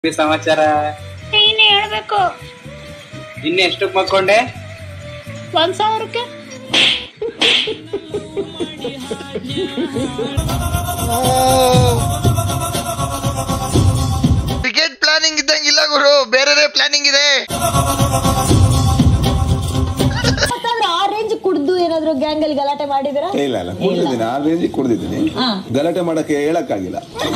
ಈ ಸಮಾಚಾರ ನೀನೇ ಹೇಳ್ಬೇಕು ನಿನ್ನೆ ಎಷ್ಟಕ್ಕೆ ಮಕ್ಕೊಂಡೆ ಒಂದ್ ಸಾವಿರಕ್ಕೆ ಕ್ರಿಕೆಟ್ ಪ್ಲಾನಿಂಗ್ ಇದ್ದಂಗಿಲ್ಲ ಗುರು ಬೇರೆ ಪ್ಲಾನಿಂಗ್ ಇದೆ ಯಾವತ್ತಾದ್ರೂ ಆ ರೇಂಜ್ ಕುಡ್ದು ಏನಾದ್ರು ಗ್ಯಾಂಗ್ ಅಲ್ಲಿ ಗಲಾಟೆ ಮಾಡಿದಿರಾ ಇಲ್ಲ ಇಲ್ಲ ಕುಡಿದಿದ್ದೀನಿ ಆ ರೇಂಜಿಗೆ ಕುಡಿದಿದ್ದೀನಿ ಗಲಾಟೆ ಮಾಡಕ್ಕೆ ಹೇಳಕ್ಕಾಗಿಲ್ಲ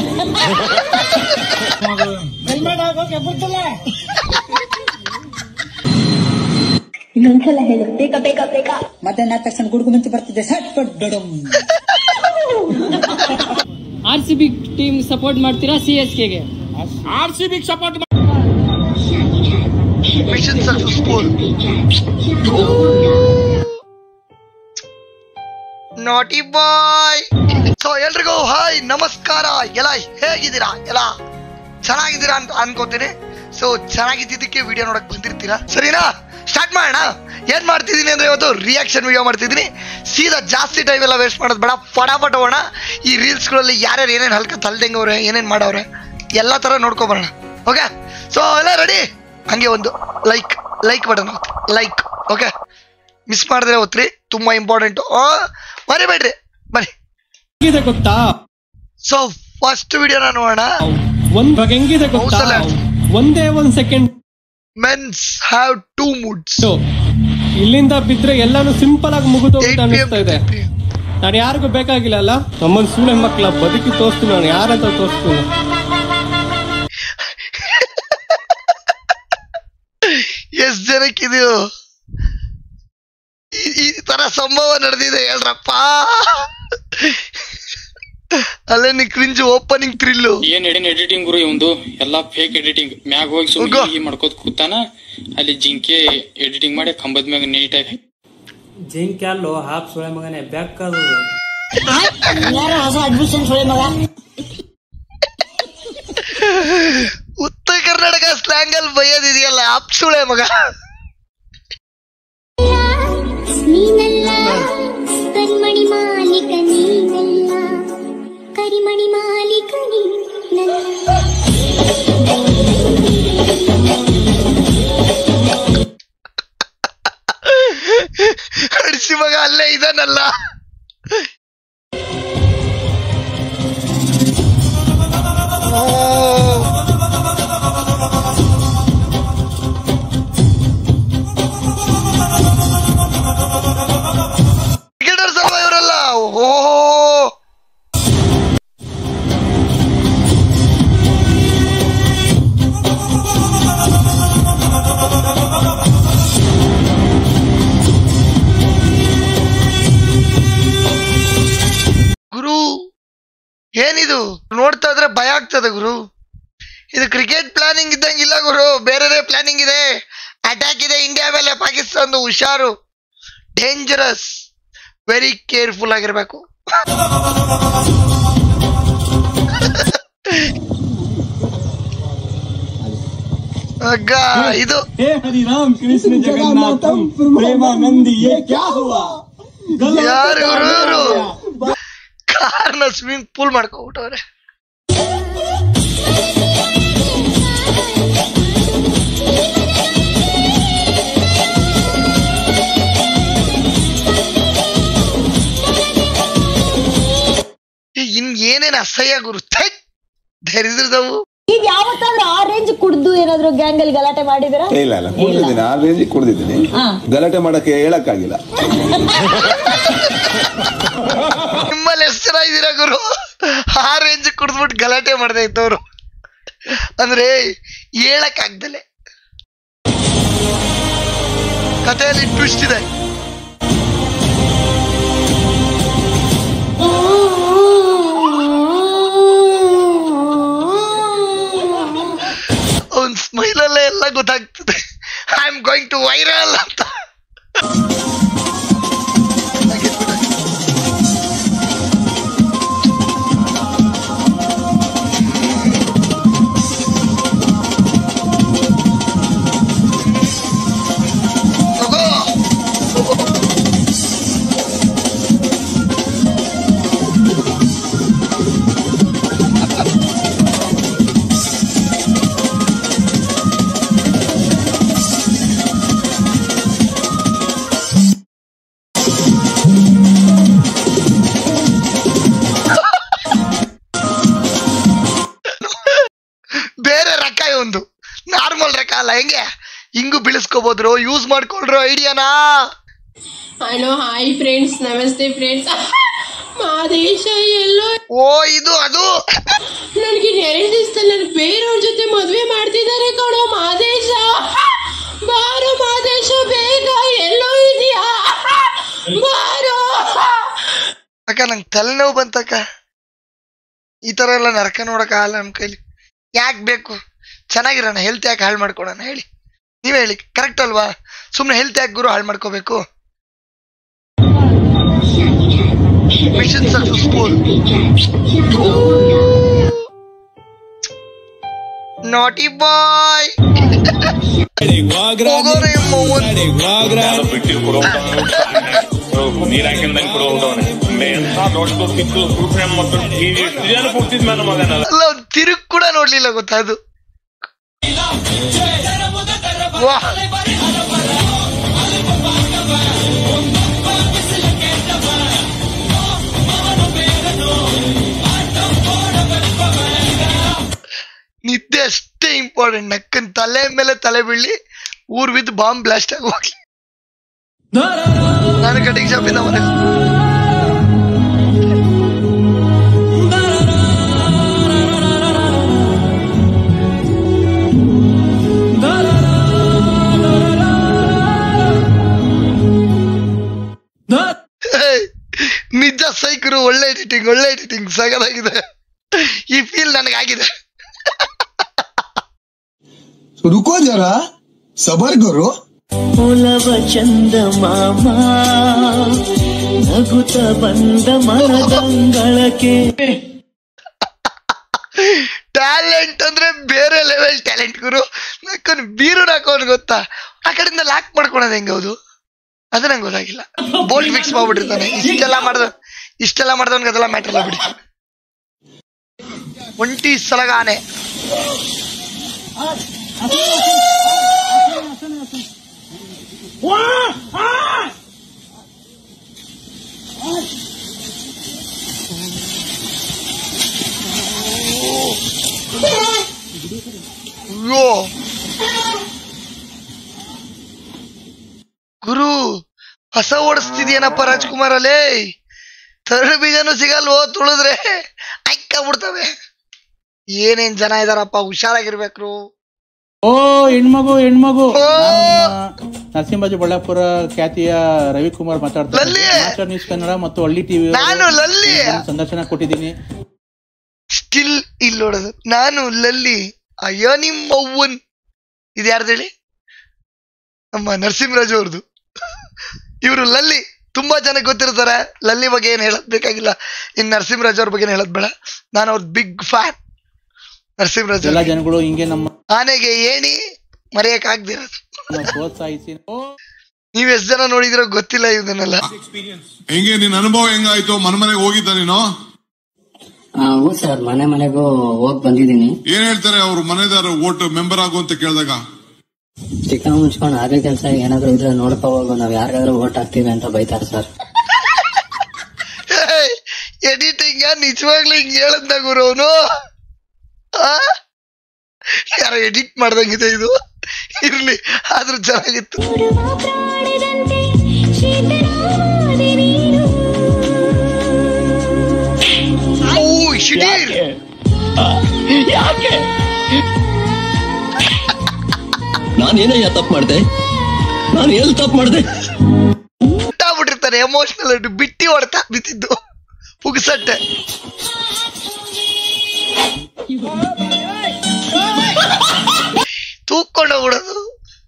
ಇನ್ನೊಂದ್ಸಲ ಹೇಳು ಬೇಕ ಬೇಕ ಬೇಕ ಮಧ್ಯಾಹ್ನ ಆದ ತಕ್ಷಣ ಗುಡುಗು ಮಿಂಚು ಬರ್ತಿದ್ದೆ ಸಟ್ ಪಟ್ ಡಡಮ್ R C B team support ಮಾಡ್ತೀರಾ ಸಿ ಎಸ್ ಕೆಗೆ mission successful naughty boy so ಎಲ್ರಿಗೂ ಹಾಯ್ ನಮಸ್ಕಾರ ಎಲ್ಲ ಹೇಗಿದ್ದೀರಾ ಎಲ್ಲ ಚೆನ್ನಾಗಿದ್ದೀರಾ ಅಂತ ಅನ್ಕೋತೀನಿ ಸೊ ಚೆನ್ನಾಗಿದ್ದಕ್ಕೆ ವಿಡಿಯೋ ನೋಡಕ್ ಬಂದಿರ್ತೀರಾ ಸರಿನಾ ಸ್ಟಾರ್ಟ್ ಮಾಡೋಣ ಏನ್ ಮಾಡ್ತಿದ್ದೀನಿ ಅಂದ್ರೆ ಇವತ್ತು ರಿಯಾಕ್ಷನ್ ವಿಡಿಯೋ ಮಾಡ್ತಿದ್ದೀನಿ ಸೀದಾ ಜಾಸ್ತಿ ಟೈಮ್ ಎಲ್ಲ ವೇಸ್ಟ್ ಮಾಡೋದು ಬೇಡ ಫಟಾಫಟ್ ಹೋಗೋಣ ಈ ರೀಲ್ಸ್ಗಳಲ್ಲಿ ಯಾರ್ಯಾರು ಏನೇನು ಹಲ್ಕ ತಲ್ದಂಗವ್ರೆ ಏನೇನು ಮಾಡವ್ರೆ ಎಲ್ಲ ಥರ ನೋಡ್ಕೊಬರೋಣ ಓಕೆ ಸೊ ಎಲ್ಲ ರೆಡಿ ಹಂಗೆ ಒಂದು like like button like okay miss ಮಾಡಿದ್ರೆ ಒತ್ರಿ ತುಂಬಾ ಇಂಪಾರ್ಟೆಂಟ್ ಮರಿಬೇಡ್ರಿ ಬನ್ನಿ ಹೆಂಗಿದೆ ಗೊತ್ತಾ ಸೊ ಫಸ್ಟ್ ವಿಡಿಯೋನ ನೋಡೋಣ ಒಂದ್ ಇವಾಗ ಹೆಂಗಿದೆ ಗೊತ್ತಾ ಹೌಸಲ್ಲ. ಒಂದೇ ಒಂದ್ second mens have two moods ಇಲ್ಲಿಂದ ಬಿದ್ರೆ ಎಲ್ಲಾನು ಸಿಂಪಲ್ ಆಗಿ ಮುಗಿದೋಗುತ್ತೆ ಏಟ್ ಪಿ ಅನ್ನಿಸ್ತಾ ಇದೆ ನಾನು ಯಾರಿಗೂ ಬೇಕಾಗಿಲ್ಲ ಅಲ್ಲ ನಮ್ಮನ್ ಸೂಳೆ ಮಕ್ಕಳ ಬದುಕಿ ತೋರಿಸ್ತೀನಿ ನಾನು ಯಾರಂತ ತೋರಿಸ್ತೀನಿ ಎಷ್ಟ್ ಜನಕ್ಕಿದು ಈ- ಈ ತರ ಸಂಭವ ನಡೆದಿದೆ ಹೇಳ್ರಪ್ಪ ಅಲ್ಲೇ ನೀ ಕ್ರಿಂಜ್ ಓಪನಿಂಗ್ ಥ್ರಿಲ್ಲು ಏನ್ ಏನ್ ಎಡಿಟಿಂಗ್ ಗುರು ಇವಂದು ಎಲ್ಲಾ ಫೇಕ್ ಎಡಿಟಿಂಗ್ ಮ್ಯಾಗ ಹೋಗಿ ಹೋಗೋ. ಸುಮ್ಮನೆ ಹೀಗೆ ಮಾಡ್ಕೋತ ಕೂತಾನ ಅಲ್ಲಿ ಜಿಂಕೆ ಎಡಿಟಿಂಗ್ ಮಾಡಿ ಕಂಬದ ಮ್ಯಾಗ ನೀಟಾಗಿ ಜಿಂಕೆ ಅಲ್ಲೋ ಹಾಫ್ ಸುಳೆ ಮಗನೇ ಬೆಕ್ಕದು ಯಾರೋ ಹೊಸ ಅಡ್ಮಿಷನ್ ಸುಳಿ ಮಗ ಉತ್ತರ ಕರ್ನಾಟಕ ಸ್ಲ್ಯಾಂಗ್ ಅಲ್ಲಿ ಬೈಯೋದಿದೆಯಲ್ಲ ಅಪ್ಸುಳೆ ಮಗ ನೀನಲ್ಲ ಕರಿಮಣಿ ಮಾಲೀಕ ನೀನಲ್ಲ ಕರಿಮಣಿ ಮಾಲೀಕ ನೀನಲ್ಲ ಅಡಿಸಿ ಮಗ ಅಲ್ಲೇ ಇದನ್ನಲ್ಲ ಕ್ರಿಕೆಟರ್ಸ್ ಅಲ್ವಾ ಇವರೆಲ್ಲ ಓಹೋ ಗುರು ಏನಿದು ನೋಡ್ತಾ ಇದ್ರೆ ಭಯ ಆಗ್ತದೆ ಗುರು ಇದು ಕ್ರಿಕೆಟ್ ಪ್ಲಾನಿಂಗ್ ಇದ್ದಂಗಿಲ್ಲ ಗುರು ಬೇರೆ ಪ್ಲಾನಿಂಗ್ ಇದೆ ಅಟ್ಯಾಕ್ ಇದೆ ಇಂಡಿಯಾ ಮೇಲೆ ಪಾಕಿಸ್ತಾನದ ಹುಷಾರು ಡೇಂಜರಸ್ ವೆರಿ ಕೇರ್ಫುಲ್ ಆಗಿರ್ಬೇಕು ಅಗ್ಗ ಇದು ಹೇ ಹರಿರಾಮ್ ಕೃಷ್ಣ ಜಗನ್ನಾಥಂ ಪ್ರೇಮಾನಂದಿ ಯೇ ಕ್ಯಾ ಹುವಾ ಯಾರು ಗುರು ಇವ್ರು ಕಾರ್ನ ಸ್ವಿಮ್ಮಿಂಗ್ ಪೂಲ್ ಮಾಡ್ಕೊಬಿಟ್ಟವ್ರೆ ಏ, ಇನ್ ಏನೇನ್ ಅಸಹ್ಯ ಗುರು ಧರಿದ್ರದವು ಈಗ ಯಾವತ್ತಾದ್ರೂ ಆ ರೇಂಜ್ ಕುಡ್ದು ಏನಾದ್ರು ಗ್ಯಾಂಗ್ ಅಲ್ಲಿ ಗಲಾಟೆ ಮಾಡಿದಿರಾ ಇಲ್ಲ ಇಲ್ಲ ಕುಡಿದಿದ್ದೀನಿ ಆ ರೇಂಜಿಗೆ ಕುಡಿದಿದ್ದೀನಿ ಗಲಾಟೆ ಮಾಡಕ್ಕೆ ಹೇಳಕ್ಕಾಗಿಲ್ಲ ನಿಮ್ಮಲ್ಲಿ ಎಷ್ಟು ಜನ ಇದ್ದೀರಾ ಗುರು ಆ ರೇಂಜ್ ಕುಡಿದ್ಬಿಟ್ಟು ಗಲಾಟೆ ಮಾಡ್ತಾ ಇದ್ದವ್ರು ಅಂದ್ರೆ ಹೇಳಕ್ ಆಗ್ದಲೆ ಕಥೆಯಲ್ಲಿ ಟ್ವಿಸ್ಟ್ ಇದೆ ಅವನ್ ಸ್ಮೈಲ್ ಅಲ್ಲೇ ಎಲ್ಲ ಗೊತ್ತಾಗ್ತದೆ I am going to viral ಅಂತ ಹೋಗೋ ಬೇರೆ ರಕ ಒಂದು ನಾರ್ಮಲ್ ರಕ ಅಲ್ಲ ಹೆಂಗೆ ಹಿಂಗು ಬೀಳಿಸ್ಕೋಬೋದ್ರು ಯೂಸ್ ಮಾಡ್ಕೊಳ್ರು ಐಡಿಯಾನಾ ಹಲೋ ಹಾಯ್ ಫ್ರೆಂಡ್ಸ್ ನಮಸ್ತೆ ಫ್ರೆಂಡ್ಸ್ ಮಾದೇಶ ಎಲ್ಲೋ ಓ ಇದು ಅದು ನನಗೆ ಎರಡು ದಿವಸದಲ್ಲಿ ನನ್ನ ಬೇರೆಯವ್ರ ಜೊತೆ ಮದ್ವೆ ಮಾಡ್ತಿದ್ದಾರೆ ಕಣೋ ಮಾದೇಶ ಬಾರೋ ಮಾದೇಶ ಬೇಗ ಎಲ್ಲೋ ಇದೆಯಾ ಬಾರೋ ಅಕ್ಕ ನಂಗೆ ತಲೆನೋವು ಬಂತಕ್ಕ ಈ ತರ ಎಲ್ಲ ನರಕ ನೋಡಕ್ ಆಗಲ್ಲ ನಮ್ ಕೈಲಿ ಯಾಕೆ ಬೇಕು ಚೆನ್ನಾಗಿರೋಣ ಹೆಲ್ತ್ ಯಾಕೆ ಹಾಳು ಮಾಡ್ಕೊಳೋಣ ಹೇಳಿ ನೀವೇ ಹೇಳಿ ಕರೆಕ್ಟ್ ಅಲ್ವಾ ಸುಮ್ಮನೆ ಹೆಲ್ತ್ ಯಾಕೆ ಗುರು ಹಾಳು ಮಾಡ್ಕೋಬೇಕು ಮಿಷನ್ ಸಕ್ಸಸ್ಫುಲ್ ನಾಟಿ ಬಾಯ್ ಹೋಗೋರೆ ಮೌನ್ ನೀರ್ ಹಾಕಿಂದಂಗ್ ಕೊಡೋ ಎಂತ ದೊಡ್ಡ ಕಿತ್ತು ಸೂಚನೆ ಮತ್ತು ಜನ ಕೊಡ್ತಿದ್ ಮೇಲೆ ಮಗನಲ್ಲ ಅಲ್ಲ ಒಂದ್ ತಿರುಗ್ ಕೂಡ ನೋಡ್ಲಿಲ್ಲ ಗೊತ್ತಾ ಅದು ವಾಹ್ ನಿದ್ದೆ ಅಷ್ಟೇ ಇಂಪಾರ್ಟೆಂಟ್ ನಕ್ಕನ್ ತಲೆ ಮೇಲೆ ತಲೆ ಬೀಳಿ ಊರ್ ಬಿದ್ದು ಬಾಂಬ್ ಬ್ಲಾಸ್ಟ್ ಆಗಿ ಹೋಗ್ಲಿ ನಾನು ಕಟಿಂಗ್ ಶಾಪ್ ಇಂದ ಮನೆ ಹೇಯ್, ನಿಜ ಸೈಕರು ಒಳ್ಳೆ ಎಡಿಟಿಂಗ್ ಒಳ್ಳೆ ಎಡಿಟಿಂಗ್ ಸಗದಾಗಿದೆ ಈ ಫೀಲ್ ನನಗಾಗಿದೆ रुको जरा सबर करो ಒಲವ ಚಂದ ಮಾಮ ನಗುತ್ತ ಬಂದ ಮನದಂಗಳಕ್ಕೆ ಟ್ಯಾಲೆಂಟ್ ಅಂದ್ರೆ ಬೇರೆ ಲೆವೆಲ್ ಟ್ಯಾಲೆಂಟ್ ಗುರು ನಕ್ಕನ್ ಬೀರು ಹಾಕೋನ್ ಗೊತ್ತಾ ಆ ಕಡೆಯಿಂದ ಲಾಕ್ ಮಾಡ್ಕೊಳೋದು ಹೆಂಗ ಹೌದು ಅದು ನಂಗೆ ಗೊತ್ತಾಗಿಲ್ಲ ಬೋಲ್ಟ್ ಫಿಕ್ಸ್ ಮಾಡ್ಬಿಟ್ಟಿರ್ತಾನೆ ಇಷ್ಟೆಲ್ಲ ಮಾಡ್ದ ಇಷ್ಟೆಲ್ಲ ಮಾಡ್ದವನ್ಗೆ ಅದೆಲ್ಲ ಮ್ಯಾಟರ್ ಇಲ್ಲ ಬಿಡಿ ಒಂಟಿ ಸಲಗಾನೆ ಅಯ್ಯೋ ಗುರು ಹೊಸ ಓಡಿಸ್ತಿದ್ಯೇನಪ್ಪ ರಾಜ್ಕುಮಾರ್ ಅಲ್ಲೇ ತರಡು ಬೀಜನು ಸಿಗಲ್ವೋ ತುಳಿದ್ರೆ ಅಕ್ಕ ಬಿಡ್ತವೆ ಏನೇನ್ ಜನ ಇದಾರಪ್ಪ ಹುಷಾರಾಗಿರ್ಬೇಕು ಓ ಹೆಣ್ಮಗು ಹೆಣ್ಮಗು ನರಸಿಂಹರಾಜು ಬಳ್ಳಾಪುರ ಖ್ಯಾತಿಯ ರವಿಕುಮಾರ್ ಮಾತಾಡ್ತಾರೆ ಸಮಾಚಾರ ನ್ಯೂಸ್ ಕನ್ನಡ ಮತ್ತು ಹಳ್ಳಿ ಟಿವಿ ನಾನು ಲಲ್ಲಿ ಸಂದರ್ಶನ ಕೊಟ್ಟಿದ್ದೀನಿ ಸ್ಟಿಲ್ ಇಲ್ಲಿ ನೋಡೋದು ನಾನು ಲಲ್ಲಿ ಅಯ್ಯೋ ನಿಮ್ಮ ಅವ್ವನ್ ಇದು ಯಾರ್ದು ಹೇಳಿ ನಮ್ಮ ನರಸಿಂಹರಾಜು ಅವ್ರದ್ದು ಇವರು ಲಲ್ಲಿ ತುಂಬಾ ಜನ ಗೊತ್ತಿರ್ತಾರೆ ಲಲ್ಲಿ ಬಗ್ಗೆ ಏನ್ ಹೇಳದ್ ಬೇಕಾಗಿಲ್ಲ ಇನ್ ನರಸಿಂಹರಾಜ್ ಅವ್ರ ಬಗ್ಗೆ ಹೇಳದ್ ಬೇಡ ನಾನು ಅವ್ರ ಬಿಗ್ ಫ್ಯಾನ್ ನರಸಿಂಹರಾಜ್ ಎಲ್ಲ ಅವ್ರಿಗೆ. ಜನಗಳು ಹಿಂಗೆ ನಮ್ಮ ಆನೆಗೆ ಏಣಿ ಮರೆಯಕ್ ಆಗ್ದಿರೋದು ಪ್ರೋತ್ಸಾಹಿಸಿ ನೀವ್ ಎಷ್ಟ್ ಜನ ನೋಡಿದಿರೋ ಗೊತ್ತಿಲ್ಲ ಇದನ್ನೆಲ್ಲ ಹೆಂಗೆ ನಿನ್ ಅನುಭವ ಹೆಂಗಾಯ್ತು ಮನೆ ಮನೆಗೆ ಹೋಗಿದ್ದ ನೀನು ಹ್ಞೂ ಸರ್ ಮನೆ ಮನೆಗೂ ಹೋಗ್ ಬಂದಿದ್ದೀನಿ ಏನ್ ಹೇಳ್ತಾರೆ ಅವ್ರು ಮನೆದಾರ ಓಟ್ ಮೆಂಬರ್ ಆಗು ಅಂತ ಕೇಳಿದಾಗ ಚಿಕ್ಕ ಮುಚ್ಕೊಂಡು ಅದೇ ಕೆಲಸ ಏನಾದ್ರು ಇದ್ರೆ ನೋಡ್ಕೊ ಹೋಗು ನಾವ್ ಯಾರಿಗಾದ್ರೂ ಓಟ್ ಹಾಕ್ತೀವಿ ಅಂತ ಬೈತಾರೆ ಸರ್ ಎಡಿಟಿಂಗ್ ನಿಜವಾಗ್ಲೂ ಹಿಂಗ್ ಹೇಳದ್ನ ಗುರು ಅವನು ಯಾರೋ ಎಡಿಟ್ ಮಾಡ್ದಂಗಿದೆ ಇದು ಇರ್ಲಿ ಆದ್ರೂ ಚೆನ್ನಾಗಿತ್ತು ಓ ಶಿಡೀರ್ ಯಾಕೆ ನಾನೇನಯ್ಯ ತಪ್ಪು ಮಾಡ್ದೆ ನಾನು ಎಲ್ಲಿ ತಪ್ಪು ಮಾಡ್ದೆ ಬಿಟ್ಟಿರ್ತಾನೆ ಎಮೋಷನಲ್ ಬಿಟ್ಟಿ ಹೊಡ್ತಾ ಬಿದ್ದಿದ್ದು ಪುಗ್ಸಟ್ಟೆ ತೂಕೊಂಡೋಗ್ಬಿಡೋದು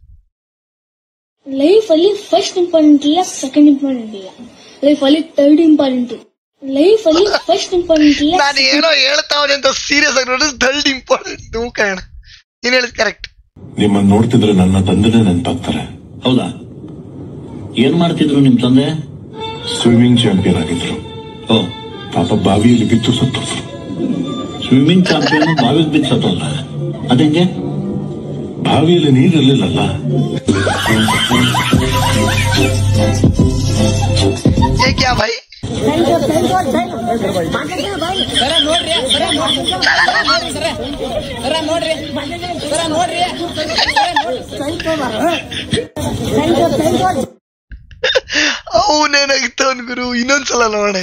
ಲೈಫ್ ಅಲ್ಲಿ ಫಸ್ಟ್ ಇಂಪಾರ್ಟೆಂಟ್ ಇಲ್ಲ ಸೆಕೆಂಡ್ ಇಂಪಾರ್ಟೆಂಟ್ ಇಲ್ಲ ಲೈಫ್ ಅಲ್ಲಿ ಥರ್ಡ್ ಇಂಪಾರ್ಟೆಂಟ್ ಲೈಫ್ ಅಲ್ಲಿ ಫಸ್ಟ್ ಇಂಪಾರ್ಟೆಂಟ್ ಇಲ್ಲ ನಾನು ಏನೋ ಹೇಳ್ತಾವನೆ ಅಂತ ಸೀರಿಯಸ್ ಆಗಿ ನೋಡಿದ್ರೆ ಥರ್ಡ್ ಇಂಪಾರ್ಟೆಂಟ್ ನೀವು ಕಾರಣ ನೀನ್ ಹೇಳಿದ್ ಕರೆಕ್ಟ್ ನಿಮ್ಮನ್ನ ನೋಡ್ತಿದ್ರೆ ನನ್ನ ತಂದೆನೇ ನೆನಪಾಗ್ತಾರೆ ಹೌದಾ ಏನ್ ಮಾಡ್ತಿದ್ರು ನಿಮ್ ತಂದೆ ಸ್ವಿಮ್ಮಿಂಗ್ ಚಾಂಪಿಯನ್ ಆಗಿದ್ರು ಓ ಪಾಪ ಬಾವಿಯಲ್ಲಿ ಬಿದ್ದು ಸತ್ತೋದ್ರು ಸ್ವಿಮ್ಮಿಂಗ್ ಚಾಂಪಿಯನ್ ಬಾವಿಗೆ ಬಿದ್ದು ಸತ್ತೋಲ್ಲ ಅದಂಗೆ ಬಾವಿಯಲ್ಲಿ ನೀರಿರ್ಲಿಲ್ಲಲ್ಲ ये क्या भाई ಅವನೇನಾಗಿತ್ತವನ್ ಗುರು ಇನ್ನೊಂದ್ಸಲ ನೋಡೋಣ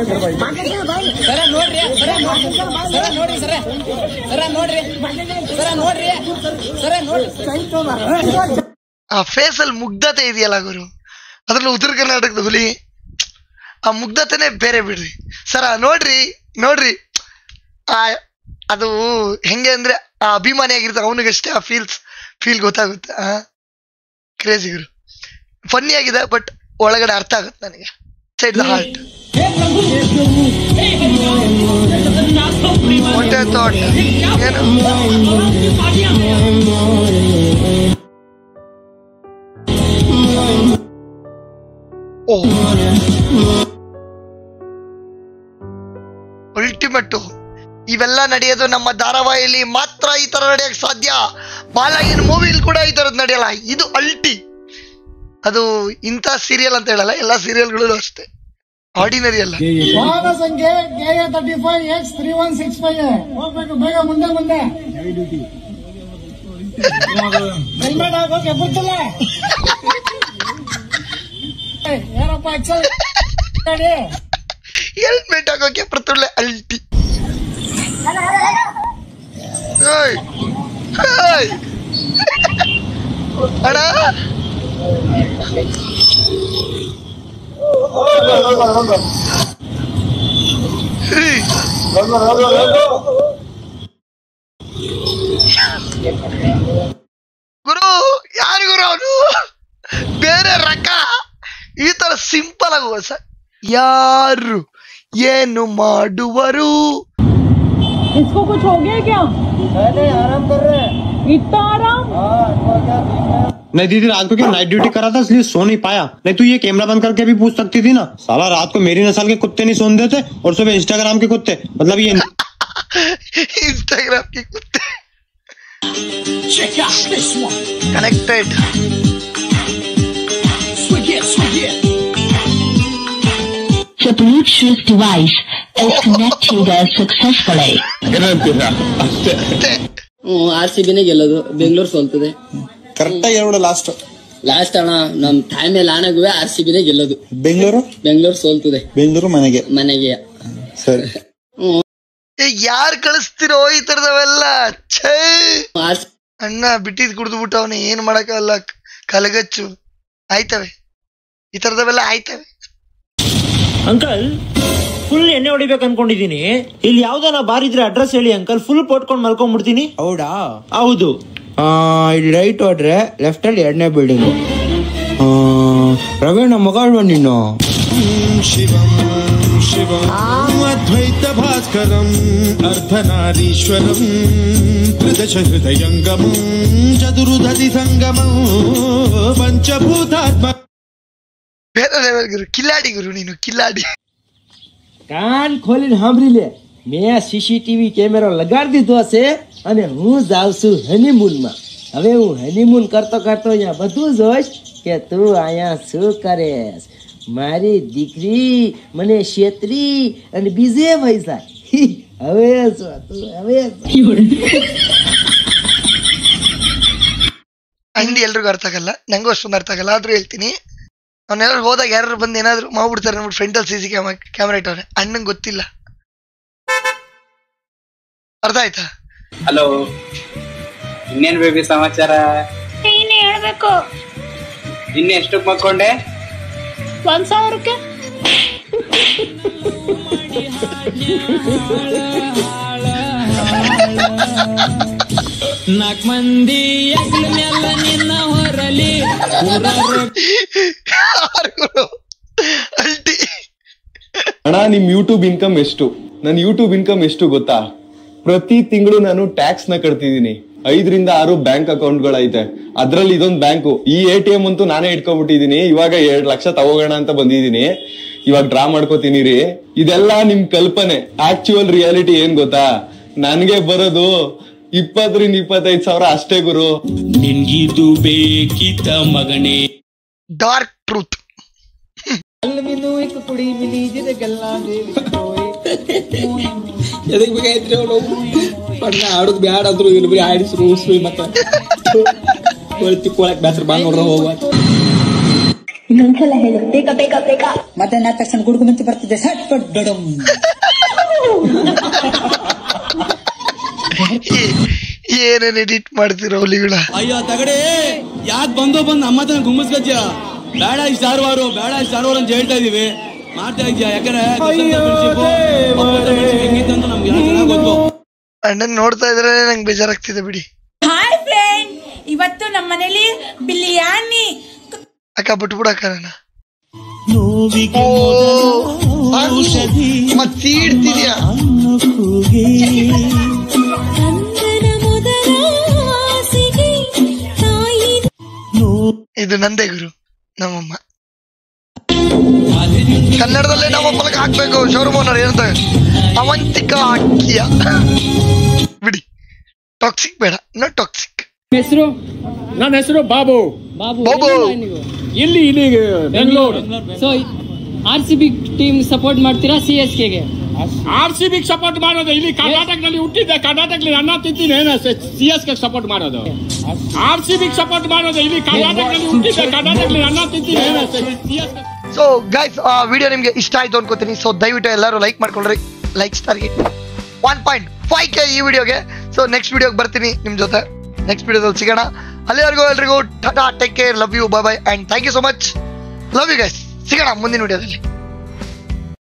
ಆ ಫೇಸ್ ಅಲ್ಲಿ ಮುಗ್ಧತೆ ಇದೆಯಲ್ಲ ಗುರು ಅದ್ರಲ್ಲೂ ಉತ್ತರ ಕರ್ನಾಟಕದ ಹುಲಿ ಆ ಮುಗ್ಧತೆನೆ ಬೇರೆ ಬಿಡ್ರಿ ಸರ ನೋಡ್ರಿ ನೋಡ್ರಿ ಆ ಅದು ಹೆಂಗೆ ಅಂದ್ರೆ ಆ ಅಭಿಮಾನಿ ಆಗಿರ್ತಾರೆ ಅವನಿಗಷ್ಟೇ ಆ ಫೀಲ್ಸ್ ಫೀಲ್ ಗೊತ್ತಾಗುತ್ತೆ ಆ ಕ್ರೇಜಿ ಗುರು ಫನ್ನಿ ಆಗಿದೆ ಬಟ್ ಒಳಗಡೆ ಅರ್ಥ ಆಗುತ್ತೆ ನನಗೆ ಸೈಡ್ ದ ಹಾರ್ಟ್ ಹೊಟ್ಟೆ ಥಾಟ್ ಏನು ಅಲ್ಟಿಮೇಟು ಇವೆಲ್ಲ ನಡೆಯೋದು ನಮ್ಮ ಧಾರಾವಾಹಿಯಲ್ಲಿ ಮಾತ್ರ ಈ ತರ ನಡೆಯಕ್ ಸಾಧ್ಯ ಬಾಲಾಗಿನ ಮೂವಿಲಿ ಕೂಡ ಈ ತರದ್ ನಡೆಯಲ್ಲ ಇದು ಅಲ್ಟಿ ಅದು ಇಂಥ ಸೀರಿಯಲ್ ಅಂತ ಹೇಳಲ್ಲ ಎಲ್ಲ ಸೀರಿಯಲ್ಗಳು ಅಷ್ಟೇ ಆರ್ಡಿನರಿ ಅಲ್ಲ ವಾಹನ ಸಂಖ್ಯೆ K A thirty five X three one six five ಹೋಗ್ಬೇಕು ಬೇಗ ಮುಂದೆ ಮುಂದೆ ಹೆಲ್ಮೆಟ್ ಹಾಕೋಕೆ ಬಿಡ್ತಿಲ್ಲ ಏನಪ್ಪ ಎಕ್ಸಲ್ ಗಾಡಿ ಹೆಲ್ಮೆಟ್ ಹಾಕೋಕೆ ಪ್ರತುಳ್ಳೆ ಅಲ್ಟಿ ಏಯ್! ಏಯ್! ಅಣ್ಣ ಏಯ್! ಗುರು ಯಾರು ಗುರು ಅವನು ಬೇರೆ ರಕ ಈ ತರ ಸಿಂಪಲ್ ಆಗುವ ಸರ್ ಯಾರು ಏನು ಮಾಡುವರು इसको कुछ हो गया क्या आराम कर रहे इतना आराम नहीं दीदी रात को क्या नाइट ड्यूटी करा था इसलिए सो नहीं पाया नहीं तू ये कैमरा बंद करके भी पूछ सकती थी ना साला रात को मेरी नस्ल के कुत्ते नहीं सोने देते और सुबह इंस्टाग्राम के कुत्ते मतलब ये इंस्टाग्राम के कुत्ते connected The Bluetooth device is connected successfully. R C ಬಿನೇ ಗೆಲ್ಲೋದು ಬೆಂಗಳೂರು ಸೋಲ್ತದೆ ಕರೆಕ್ಟ್ ಆಗಿ ಹೇಳ್ಬಿಡು ಲಾಸ್ಟ್ ಲಾಸ್ಟ್ ಅಣ್ಣ ನಮ್ ಟೈಮ್ ಮೇಲೆ ಆನಾಗುವೆ ಆರ್ ಸಿ ಬಿನೇ ಗೆಲ್ಲೋದು ಬೆಂಗಳೂರು ಬೆಂಗಳೂರು ಸೋಲ್ತದೆ ಬೆಂಗಳೂರು ಮನೆಗೆ ಮನೆಗೆ ಸರಿ ಯಾರು ಕಳಿಸ್ತಿರೋ ಈ ತರದವೆಲ್ಲ ಛೇ ಆರ್ ಅಣ್ಣ ಬಿಟ್ಟಿದ್ ಕುಡ್ದು ಬಿಟ್ಟು ಅವನು ಏನ್ ಮಾಡಕ್ಕಾಗಲ್ಲ ಕ- ಕಲಗಚ್ಚು ಆಯ್ತವೆ ಈ ತರದವೆಲ್ಲ ಆಯ್ತವೆ ಅಂಕಲ್ ಫುಲ್ ಎಣ್ಣೆ ಹೊಡಿಬೇಕು ಅನ್ಕೊಂಡಿದೀನಿ ಇಲ್ಲಿ ಯಾವ್ದಾನ ಬಾರ್ ಇದ್ರೆ ಅಡ್ರೆಸ್ ಹೇಳಿ ಅಂಕಲ್ ಫುಲ್ ಪೋಟ್ಕೊಂಡ್ ಮಲ್ಕೊಂಡ್ಬಿಡ್ತೀನಿ ಹೌದಾ ಹೌದು ಆ, ಇಲ್ಲಿ ರೈಟ್ ಹೋದ್ರೆ ಲೆಫ್ಟ್ ಅಲ್ಲಿ ಎರಡನೇ ಬಿಲ್ಡಿಂಗ್ ರವಿ ನಮ್ಮ ಮಗ ಅಲ್ವಾ ನೀನು ಶಿವಂ ಶಿವಂ ಅದ್ವೈತ ಭಾಸ್ಕರಂ ಅರ್ಧನಾರೀಶ್ವರಂ ತ್ರಿದಶ ಹೃದಯಂಗಮಂ ಚತುರುದಧಿ ಸಂಗಮಂ ಪಂಚಭೂತಾತ್ಮ ಬೇರೆ ಲೆವೆಲ್ ಗುರು ಕಿಲ್ಲಾಡಿ ಗುರು ನೀನು ಕಿಲ್ಲಾಡಿ કાન ખોલીને સાંભળી લે મેં સીસીટીવી કેમેરો લગાડી દીધો હશે અને હું જાઉં છું હનીમૂનમાં હવે હું હનીમૂન કરતો કરતો અહીંયા બધું જોઈશ કે તું અહીંયા શું કરેશ મારી દીકરી મને છેતરી અને બીજે પૈસા હવે શું તું હવે ಹಿಂದಿ ಎಲ್ರಿಗೂ ಅರ್ಥ ಆಗಲ್ಲ ನಂಗೂ ಅಷ್ಟೊಂದು ಅರ್ಥ ಆಗಲ್ಲ ಆದ್ರೂ ಹೇಳ್ತೀನಿ ಅವನ್ನೆಲ್ಲರೂ ಹೋದಾಗ ಯಾರು ಬಂದು ಏನಾದ್ರು ಮಾಡ್ಬಿಡ್ತಾರೆ ಅಂದ್ಬಿಟ್ಟು ಫ್ರಂಟಲ್ಲಿ ಸಿ ಸಿ ಕ್ಯಾಮ್ರಾ ಇಟ್ಟವ್ರೆ ಅಣ್ಣಂಗೆ ಗೊತ್ತಿಲ್ಲ ಅರ್ಥ ಆಯ್ತಾ ಹಲೋ ಇನ್ನೇನ್ ಬೇಬಿ ಸಮಾಚಾರ ನೀನೇ ಹೇಳ್ಬೇಕು ನಿನ್ನೆ ಎಷ್ಟಕ್ಕೆ ಮಕ್ಕೊಂಡೆ ಒಂದ್ ಸಾವಿರಕ್ಕೆ ನಾಲ್ಕು ಮಂದಿ ಎಗ್ಲ ಮ್ಯಾಲ ನಿನ್ನ ಹೊರಲಿ ಅಣ್ಣ ನಿಮ್ ಯೂಟ್ಯೂಬ್ ಇನ್ಕಮ್ ಎಷ್ಟು ನನ್ನ ಯೂಟ್ಯೂಬ್ ಇನ್ಕಮ್ ಎಷ್ಟು ಗೊತ್ತಾ ಪ್ರತಿ ತಿಂಗಳು ನಾನು ಟ್ಯಾಕ್ಸ್ ನ ಕಟ್ತಿದ್ದೀನಿ ಐದರಿಂದ ಆರು ಬ್ಯಾಂಕ್ ಅಕೌಂಟ್ಗಳೈತೆ ಅದ್ರಲ್ಲಿ ಇದೊಂದು ಬ್ಯಾಂಕು ಈ ಎ ಟಿ ಎಂ ಅಂತೂ ನಾನೇ ಇಟ್ಕೊಂಡ್ಬಿಟ್ಟಿದೀನಿ ಇವಾಗ ಎರಡ್ ಲಕ್ಷ ತಗೋಗೋಣ ಅಂತ ಬಂದಿದ್ದೀನಿ ಇವಾಗ ಡ್ರಾ ಮಾಡ್ಕೋತೀನಿ ರೀ ಇದೆಲ್ಲ ನಿಮ್ ಕಲ್ಪನೆ ಆಕ್ಚುಯಲ್ ರಿಯಾಲಿಟಿ ಏನ್ ಗೊತ್ತಾ ನನ್ಗೆ ಬರೋದು ಇಪ್ಪತ್ತರಿಂದ ಇಪ್ಪತ್ತೈದು ಸಾವಿರ ಅಷ್ಟೇ ಗುರು ನಿನ್ಗಿದು ಬೇಕಿತ್ತ ಮಗನೇ ಡಾರ್ಕ್ ಟ್ರೂತ್ ਮੈਨੂੰ ਇੱਕ ਕੁੜੀ ਮਿਲੀ ਜਿਹਦੇ ਗੱਲਾਂ ਦੇ ਵਿੱਚ ਹੋਏ ಎದಕ್ ಬೇಕಾಯ್ತ್ರಿ ಅವನು ಬಣ್ಣ ಆಡೋದು ಬ್ಯಾಡ ಅಂದ್ರು ಇಲ್ಲಿ ಬರೀ ಆಡಿಸ್ರು ಉಳಿಸ್ರು ಮತ್ತೆ ಕೋಳಿ ತಿಕ್ಕೊಳಕ್ ಬ್ಯಾಸ್ರ ಬಾ ನೋಡ್ರ ಹೋಗುವ ಇನ್ನೊಂದ್ಸಲ ಹೇಳು ಬೇಗ ಬೇಗ ಬೇಗ ಮತ್ತೆ ನಾ ತಕ್ಷಣ ಗುಡುಗು ಮುಂಚೆ ಬರ್ತಿದ್ದೆ ಸಟ್ ಪಟ್ ಡಡಮ್ ಏನೇನ್ ಎಡಿಟ್ ಮಾಡ್ತಿರೋ ಹುಲಿಗಳ ಅಯ್ಯೋ ತಗಡೆ ಯಾಕೆ ಬಂದೋ ಬಂದು ನಮ್ಮ ಹತ್ರ ಗುಮ್ಮಸ್ಕತ್ಯ ಬೇಡ ಇಷ್ಟ ಸಾರುವಾರು ಬೇಡ ಇಷ್ಟ ಸಾರುವಾರು ಅಂತ ಹೇಳ್ತಾ ಇದೀವಿ ಮಾಡ್ತಾ ಇದ್ಯಾ ಯಾಕಂದ್ರೆ ಹೆಂಗಿತ್ತು ಅಂತ ನಮ್ಗೆ ಚೆನ್ನಾಗ್ ಗೊತ್ತು ಅಣ್ಣನ್ ನೋಡ್ತಾ ಇದ್ರೆ ನಂಗೆ ಬೇಜಾರಾಗ್ತಿದೆ ಬಿಡಿ ಹಾಯ್ ಫ್ರೆಂಡ್ ಇವತ್ತು ನಮ್ಮ ಮನೇಲಿ ಬಿರಿಯಾನಿ ಅಕ್ಕ ಬಿಟ್ಬಿಡಕ್ಕ ನನ್ನ ಮತ್ತೀಡ್ತಿದ್ಯಾ ಇದು ನಂದೇ ಗುರು ನಮ್ಮಮ್ಮ ಕನ್ನಡದಲ್ಲೇ ನಮ್ಮ ಫಲಕ ಹಾಕ್ಬೇಕು ಶೋರೂಮ್ ಓನರ್ ಏನಂತ ಅವಂತಿಕ ಅಕ್ಕಿಯ ಬಿಡಿ ಟಾಕ್ಸಿಕ್ ಬೇಡ ನೋ ಟಾಕ್ಸಿಕ್ ಹೆಸರು ನನ್ನ ಹೆಸರು ಬಾಬು ಬಾಬು ಇಲ್ಲಿ ಇಲ್ಲಿ Bengaluru so R C B team support ಮಾಡ್ತೀರಾ ಸಿ ಎಸ್ ಕೆಗೆ ಆರ್ ಸಿ ಬಿ ಸಪೋರ್ಟ್ ಮಾಡೋದು ಇಲ್ಲಿ ಕರ್ನಾಟಕದಲ್ಲಿ ಹುಟ್ಟಿದ್ದೆ ಕರ್ನಾಟಕದಲ್ಲಿ ಅನ್ನ ತಿಂತೀನಿ ಏನ ಸಿ ಎಸ್ ಗೆ ಸಪೋರ್ಟ್ ಮಾಡೋದು ಆರ್ ಸಿ ಬಿ ಸಪೋರ್ಟ್ ಮಾಡೋದು ಇಲ್ಲಿ ಕರ್ನಾಟಕದಲ್ಲಿ ಹುಟ್ಟಿದ್ದೆ ಕರ್ನಾಟಕದಲ್ಲಿ ಅನ್ನ ತಿಂತೀನಿ ಏನ C S so guys video ನಿಮ್ಗೆ ಇಷ್ಟ ಆಯ್ತು ಅನ್ಕೋತೀನಿ ಸೊ ದಯವಿಟ್ಟು ಎಲ್ಲರೂ ಲೈಕ್ ಮಾಡ್ಕೊಳ್ರಿ ಲೈಕ್ ಸ್ಟಾರ್ಗೆ ಒನ್ ಪಾಯಿಂಟ್ ಫೈವ್ ಕೆ ಈ ವಿಡಿಯೋಗೆ ಸೊ ನೆಕ್ಸ್ಟ್ ವಿಡಿಯೋಗೆ ಬರ್ತೀನಿ ನಿಮ್ಮ ಜೊತೆ ನೆಕ್ಸ್ಟ್ ವಿಡಿಯೋದಲ್ಲಿ ಸಿಗೋಣ ಅಲ್ಲಿವರೆಗೂ ಎಲ್ರಿಗೂ tata take care love you bye bye and thank you so much love you guys ಸಿಗೋಣ ಮುಂದಿನ ವಿಡಿಯೋದಲ್ಲಿ